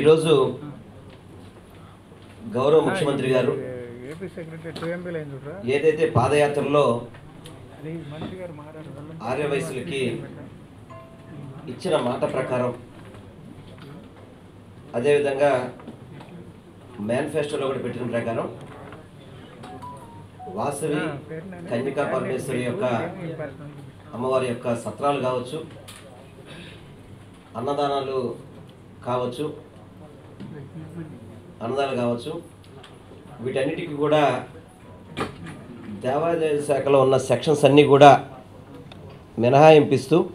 ఈరోజు గౌరవ ముఖ్యమంత్రి గారు ఏపీ సెక్రటరీ టూ ఎంపీలు అయింది చూడరా ఏదైతే పాదయాత్రలో అది మంత్రి గారు మాట్లాడారు ఆర్య వయసులకి ఇచ్చిన మాట ప్రకారం అదేవిధంగా మేనిఫెస్టోలో కూడా పెట్టిన ప్రకారం వాసవి కన్యకా పరమేశ్వరి యొక్క అమ్మవారి యొక్క సత్రాలు కావచ్చు అన్నదానాలు కావచ్చు అన్నదానాలు కావచ్చు వీటన్నిటికీ కూడా దేవాదాయ శాఖలో ఉన్న సెక్షన్స్ అన్నీ కూడా మినహాయింపిస్తూ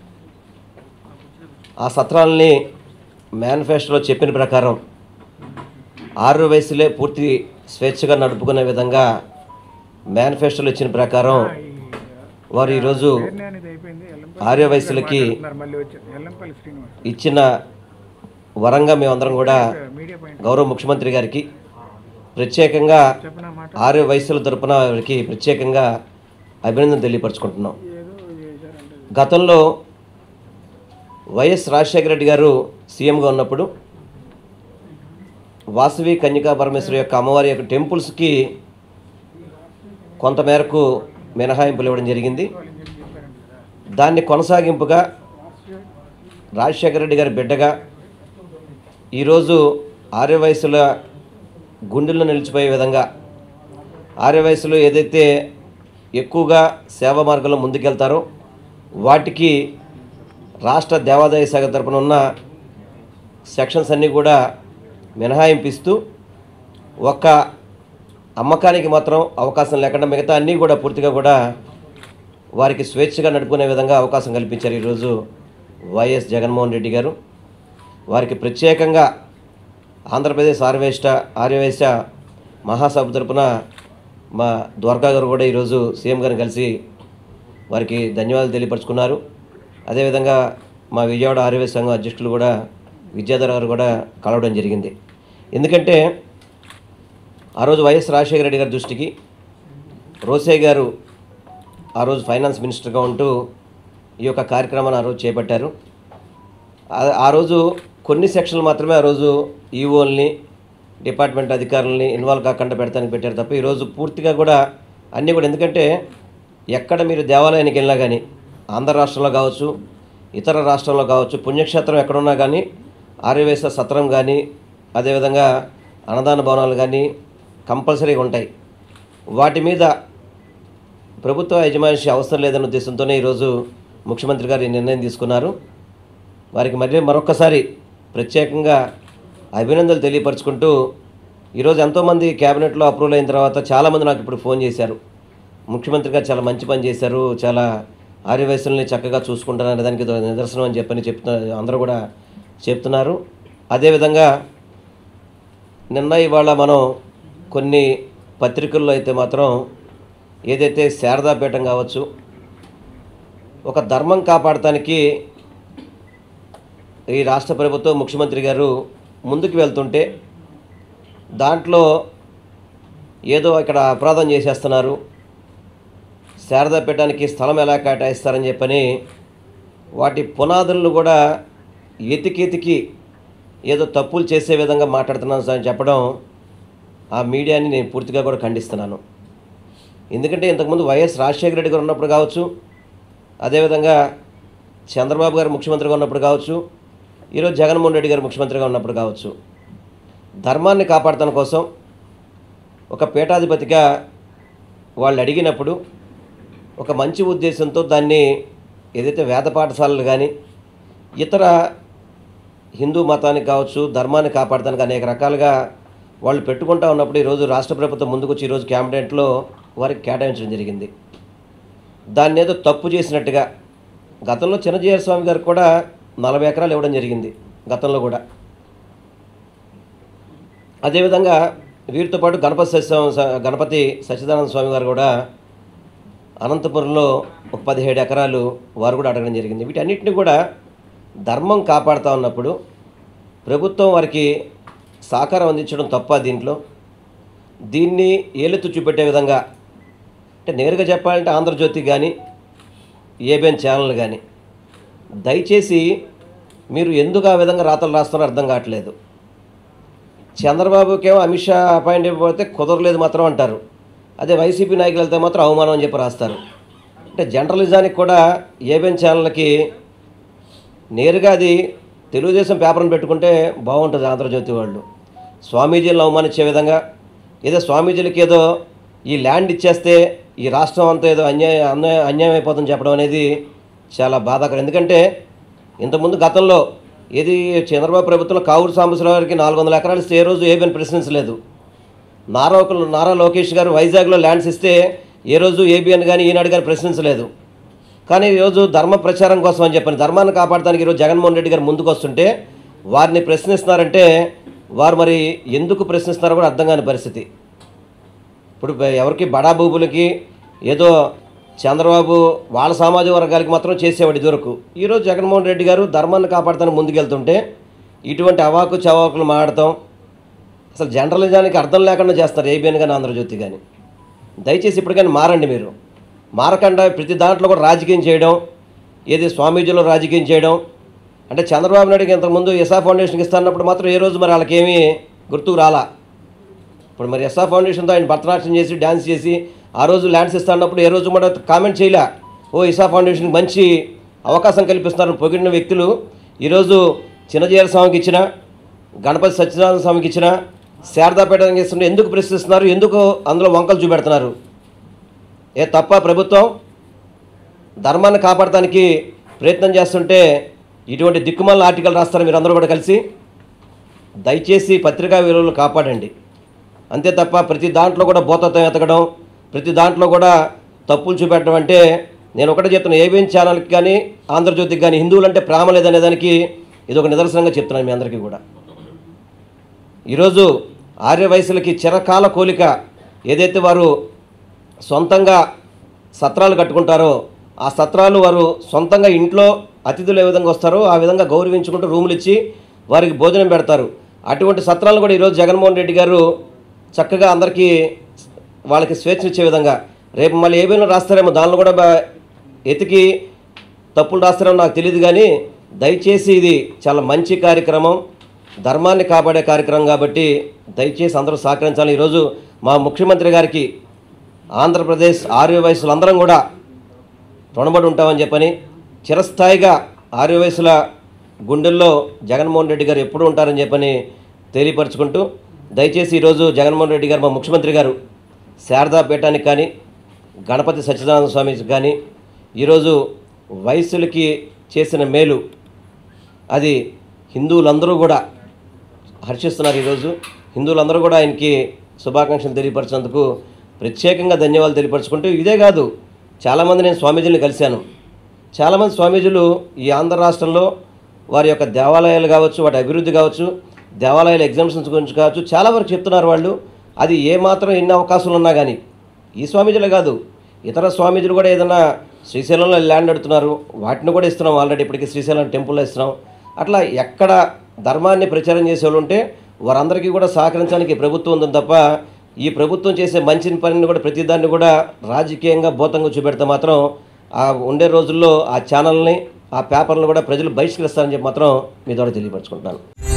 ఆ సత్రాలని మేనిఫెస్టోలో చెప్పిన ప్రకారం ఆరు వయసులే పూర్తి స్వేచ్ఛగా నడుపుకునే విధంగా మేనిఫెస్టోలో ఇచ్చిన ప్రకారం వారు ఈరోజు అనేది అయిపోయింది ఎల్లంపల్లి ఆర్య వయసులకి మాట్లాడుతున్నారు మళ్ళీ వచ్చారు ఎల్లంపల్లి శ్రీనివాస్ ఇచ్చిన వరంగా మేమందరం కూడా మీడియా పాయింట్ గౌరవ ముఖ్యమంత్రి గారికి ప్రత్యేకంగా చెప్పిన మాట ఆరు వయసుల తరపున వారికి ప్రత్యేకంగా అభినందన తెలియపరచుకుంటున్నాం ఏదో చేశారంటే గతంలో వైఎస్ రాజశేఖర రెడ్డి గారు సీఎంగా ఉన్నప్పుడు వాసవి కన్యకా పరమేశ్వరి యొక్క అమ్మవారి యొక్క టెంపుల్స్కి కొంతమేరకు మినహాయింపులు ఇవ్వడం జరిగింది వాళ్ళు ఏం చెప్పారంటే కదా దాన్ని కొనసాగింపుగా రాజశేఖర రెడ్డి గారి బిడ్డగా ఈరోజు ఆర్య వయసుల గుండెల్లో నిలిచిపోయే విధంగా ఆర్య వయసులో ఏదైతే ఎక్కువగా సేవా మార్గంలో ముందుకెళ్తారో వాటికి రాష్ట్ర దేవాదాయ శాఖ తరపున ఉన్న సెక్షన్స్ అన్నీ కూడా మినహాయింపిస్తూ ఒక్క అమ్మకానికి మాత్రం అవకాశం లేకుండా మిగతా అన్నీ కూడా పూర్తిగా కూడా వారికి స్వేచ్ఛగా నడుపుకునే విధంగా అవకాశం కల్పించారు ఈరోజు వైఎస్ జగన్మోహన్ రెడ్డి గారు వారికి ప్రత్యేకంగా ఆంధ్రప్రదేశ్ ఆర్వేష్ట ఆర్యవేశ మహాసభ తరపున మా ద్వారకా గారు కూడా ఈరోజు సీఎం గారిని కలిసి వారికి ధన్యవాదాలు తెలియపరుచుకున్నారు అదేవిధంగా మా విజయవాడ ఆర్యవేశ సంఘం అధ్యక్షులు కూడా విద్యాధర్ గారు కూడా కలవడం జరిగింది ఎందుకంటే ఆ రోజు వైఎస్ రాజశేఖర రెడ్డి గారి దృష్టికి రోసే గారు ఆ రోజు ఫైనాన్స్ మినిస్టర్గా ఉంటూ ఈ యొక్క కార్యక్రమాన్ని ఆ రోజు చేపట్టారు ఆ- ఆ రోజు కొన్ని సెక్షన్లు మాత్రమే ఆ రోజు ఈఓల్ని డిపార్ట్మెంట్ అధికారులని ఇన్వాల్వ్ కాకుండా పెడతానికి పెట్టారు తప్ప ఈరోజు పూర్తిగా కూడా అన్నీ కూడా ఎందుకంటే ఎక్కడ మీరు దేవాలయానికి వెళ్ళినా కానీ ఆంధ్ర రాష్ట్రంలో కావచ్చు ఇతర రాష్ట్రంలో కావచ్చు పుణ్యక్షేత్రం ఎక్కడున్నా కానీ ఆర్యవేశ సత్రం కానీ అదేవిధంగా అన్నదాన భవనాలు కానీ కంపల్సరీగా ఉంటాయి వాటి మీద ప్రభుత్వ యజమాని అవసరం లేదన్న ఉద్దేశంతోనే ఈరోజు ముఖ్యమంత్రి గారు ఈ నిర్ణయం తీసుకున్నారు వారికి మళ్ళీ మరొక్కసారి ప్రత్యేకంగా అభినందనలు తెలియపరచుకుంటూ ఈరోజు ఎంతోమంది క్యాబినెట్లో అప్రూవల్ అయిన తర్వాత చాలామంది నాకు ఇప్పుడు ఫోన్ చేశారు ముఖ్యమంత్రి గారు చాలా మంచి పని చేశారు చాలా ఆర్యవయసుల్ని చక్కగా చూసుకుంటారనే దానికి ఇది నిదర్శనం అని చెప్పని చెప్తున్న అందరూ కూడా చెప్తున్నారు అదేవిధంగా నిన్న ఇవాళ మనం కొన్ని పత్రికల్లో అయితే మాత్రం ఏదైతే శారదాపీఠం కావచ్చు ఒక ధర్మం కాపాడటానికి ఈ రాష్ట్ర ప్రభుత్వం ముఖ్యమంత్రి గారు ముందుకు వెళ్తుంటే దాంట్లో ఏదో ఇక్కడ అపరాధం చేసేస్తున్నారు శారదాపీఠానికి స్థలం ఎలా కేటాయిస్తారని చెప్పని వాటి పునాదులను కూడా ఎతికెతికి ఏదో తప్పులు చేసే విధంగా మాట్లాడుతున్నాను సార్ అని చెప్పడం ఆ మీడియాని నేను పూర్తిగా కూడా ఖండిస్తున్నాను ఎందుకంటే ఇంతకుముందు వైఎస్ రాజశేఖర రెడ్డి గారు ఉన్నప్పుడు కావచ్చు అదేవిధంగా చంద్రబాబు గారు ముఖ్యమంత్రిగా ఉన్నప్పుడు కావచ్చు ఈరోజు జగన్మోహన్ రెడ్డి గారు ముఖ్యమంత్రిగా ఉన్నప్పుడు కావచ్చు ధర్మాన్ని కాపాడటం కోసం ఒక పీఠాధిపతిగా వాళ్ళు అడిగినప్పుడు ఒక మంచి ఉద్దేశంతో దాన్ని ఏదైతే వేద పాఠశాలలు కానీ ఇతర హిందూ మతానికి కావచ్చు ధర్మాన్ని కాపాడటానికి అనేక రకాలుగా వాళ్ళు పెట్టుకుంటా ఉన్నప్పుడు ఈరోజు రాష్ట్ర ప్రభుత్వం ముందుకొచ్చి ఈరోజు క్యాబినెట్లో వారికి కేటాయించడం జరిగింది దాన్ని ఏదో తప్పు చేసినట్టుగా గతంలో చిన్నజీఆర్ స్వామి గారు కూడా నలభై ఎకరాలు ఇవ్వడం జరిగింది గతంలో కూడా అదేవిధంగా వీరితో పాటు గణపతి సత్య గణపతి సచ్చిదానంద స్వామి గారు కూడా అనంతపురంలో ఒక పదిహేడు ఎకరాలు వారు కూడా అడగడం జరిగింది వీటన్నిటిని కూడా ధర్మం కాపాడుతూ ఉన్నప్పుడు ప్రభుత్వం వారికి సహకారం అందించడం తప్ప దీంట్లో దీన్ని ఏలెత్తు చూపెట్టే విధంగా అంటే నేరుగా చెప్పాలంటే ఆంధ్రజ్యోతి కానీ ఏబిఎన్ ఛానల్ కానీ దయచేసి మీరు ఎందుకు ఆ విధంగా రాతలు రాస్తున్నారో అర్థం కావట్లేదు చంద్రబాబుకేమో అమిత్ షా అపాయింట్ అయిపోతే కుదరలేదు మాత్రం అంటారు అదే వైసీపీ నాయకులు వెళ్తే మాత్రం అవమానం అని చెప్పి రాస్తారు అంటే జర్నలిజానికి కూడా ఏబిఎన్ ఛానల్కి నేరుగా అది తెలుగుదేశం పేపర్ని పెట్టుకుంటే బాగుంటుంది ఆంధ్రజ్యోతి వాళ్ళు స్వామీజీలను అవమానించే విధంగా ఏదో స్వామీజీలకి ఏదో ఈ ల్యాండ్ ఇచ్చేస్తే ఈ రాష్ట్రం అంతా ఏదో అన్యాయం అన్యాయం అన్యాయం అయిపోతుందని చెప్పడం అనేది చాలా బాధాకరం ఎందుకంటే ఇంతకుముందు గతంలో ఏది చంద్రబాబు ప్రభుత్వంలో కావూరు సాంబశివరావు గారికి నాలుగు వందల ఎకరాలు ఇస్తే ఏ రోజు ఏబిఎన్ ప్రశ్నించలేదు నారా ఒక- నారా లోకేష్ గారు వైజాగ్లో ల్యాండ్స్ ఇస్తే ఏ రోజు ఏబిఎన్ కానీ ఈనాడు కానీ ప్రశ్నించలేదు కానీ ఈరోజు ధర్మ ప్రచారం కోసం అని చెప్పని ధర్మాన్ని కాపాడడానికి ఈరోజు జగన్మోహన్ రెడ్డి గారు ముందుకు వస్తుంటే వారిని ప్రశ్నిస్తున్నారంటే వారు మరి ఎందుకు ప్రశ్నిస్తున్నారో కూడా అర్థం కాని పరిస్థితి ఇప్పుడు బ- ఎవరికి బడా భూములకి ఏదో చంద్రబాబు వాళ్ళ సామాజిక వర్గాలకి మాత్రం చేసేవాడు ఇదివరకు ఈరోజు జగన్మోహన్ రెడ్డి గారు ధర్మాన్ని కాపాడుతానికి ముందుకెళ్తుంటే ఇటువంటి అవాకు చవాకులు మాడటం అసలు జర్నలిజానికి అర్థం లేకుండా చేస్తారు ఏబిఎన్ కానీ ఆంధ్రజ్యోతి కానీ దయచేసి ఇప్పటికైనా మారండి మీరు మారకుండా ప్రతి దాంట్లో కూడా రాజకీయం చేయడం ఏది స్వామీజీలో రాజకీయం చేయడం అంటే చంద్రబాబు నాయుడుకి ఇంతకుముందు ఎస్ఆ ఫౌండేషన్కి ఇస్తున్నప్పుడు మాత్రం ఏ రోజు మరి వాళ్ళకేమీ గుర్తుకు రాలా ఇప్పుడు మరి ఎస్ఆ ఫౌండేషన్తో ఆయన భరతనాట్యం చేసి డ్యాన్స్ చేసి ఆ రోజు ల్యాండ్స్ ఇస్తున్నప్పుడు ఏ రోజు కూడా కామెంట్ చేయలే ఓ ఇసా ఫౌండేషన్కి మంచి అవకాశం కల్పిస్తున్నారని పొగిడిన వ్యక్తులు ఈరోజు చిన్నజీర స్వామికి ఇచ్చిన గణపతి సత్యనారాయణ స్వామికి ఇచ్చిన శారదాపేటకి ఇస్తున్న ఎందుకు ప్రశ్నిస్తున్నారు ఎందుకు అందులో వంకలు చూపెడుతున్నారు ఏ తప్ప ప్రభుత్వం ధర్మాన్ని కాపాడటానికి ప్రయత్నం చేస్తుంటే ఇటువంటి దిక్కుమాల ఆర్టికల్ రాస్తారు మీరు అందరూ కూడా కలిసి దయచేసి పత్రికా విలువలు కాపాడండి అంతే తప్ప ప్రతి దాంట్లో కూడా భూతత్వం ఎతకడం ప్రతి దాంట్లో కూడా తప్పులు చూపెట్టడం అంటే నేను ఒకటే చెప్తున్నా ఏబిఎన్ ఛానల్కి కానీ ఆంధ్రజ్యోతికి కానీ హిందువులు అంటే ప్రేమ లేదనే దానికి ఇది ఒక నిదర్శనంగా చెప్తున్నాను మీ అందరికీ కూడా ఈరోజు ఆర్య వయసులకి చిరకాల కోలిక ఏదైతే వారు సొంతంగా సత్రాలు కట్టుకుంటారో ఆ సత్రాలు వారు సొంతంగా ఇంట్లో అతిథులు ఏ విధంగా వస్తారో ఆ విధంగా గౌరవించుకుంటూ రూములు ఇచ్చి వారికి భోజనం పెడతారు అటువంటి సత్రాలను కూడా ఈరోజు జగన్మోహన్ రెడ్డి గారు చక్కగా అందరికీ వాళ్ళకి స్వేచ్ఛనిచ్చే విధంగా రేపు మళ్ళీ ఏమైనా రాస్తారేమో దానిలో కూడా బా- ఎతికి తప్పులు రాస్తారేమో నాకు తెలియదు కానీ దయచేసి ఇది చాలా మంచి కార్యక్రమం ధర్మాన్ని కాపాడే కార్యక్రమం కాబట్టి దయచేసి అందరూ సహకరించాలి ఈరోజు మా ముఖ్యమంత్రి గారికి ఆంధ్రప్రదేశ్ ఆర్య వయసులందరం కూడా రుణపడి ఉంటామని చెప్పని చిరస్థాయిగా ఆర్య వయసుల గుండెల్లో జగన్మోహన్ రెడ్డి గారు ఎప్పుడు ఉంటారని చెప్పని తెలియపరుచుకుంటూ దయచేసి ఈరోజు జగన్మోహన్ రెడ్డి గారు మా ముఖ్యమంత్రి గారు శారదా పీఠానికి కానీ గణపతి సత్యనారాయణ స్వామికి కానీ ఈరోజు వయసులకి చేసిన మేలు అది హిందువులందరూ కూడా హర్షిస్తున్నారు ఈరోజు హిందువులందరూ కూడా ఆయనకి శుభాకాంక్షలు తెలియపరిచినందుకు ప్రత్యేకంగా ధన్యవాదాలు తెలియపరచుకుంటూ ఇదే కాదు చాలామంది నేను స్వామీజీని కలిశాను చాలామంది స్వామీజీలు ఈ ఆంధ్ర రాష్ట్రంలో వారి యొక్క దేవాలయాలు కావచ్చు వాటి అభివృద్ధి కావచ్చు దేవాలయాల ఎగ్జామ్షన్స్ గురించి కావచ్చు చాలా వరకు చెప్తున్నారు వాళ్ళు అది ఏమాత్రం ఎన్ని అవకాశాలు ఉన్నా కానీ ఈ స్వామీజీలే కాదు ఇతర స్వామీజీలు కూడా ఏదైనా శ్రీశైలంలో ల్యాండ్ అడుగుతున్నారు వాటిని కూడా ఇస్తున్నాం ఆల్రెడీ ఇప్పటికీ శ్రీశైలం టెంపుల్లో ఇస్తున్నాం అట్లా ఎక్కడ ధర్మాన్ని ప్రచారం చేసే వాళ్ళు ఉంటే వారందరికీ కూడా సహకరించడానికి ఈ ప్రభుత్వం ఉంది తప్ప ఈ ప్రభుత్వం చేసే మంచి పనిని కూడా ప్రతిదాన్ని కూడా రాజకీయంగా భూతంగా చూపెడితే మాత్రం ఆ ఉండే రోజుల్లో ఆ ఛానల్ని ఆ పేపర్లను కూడా ప్రజలు బహిష్కరిస్తారని చెప్పి మాత్రం మీ ద్వారా తెలియపరచుకుంటున్నాను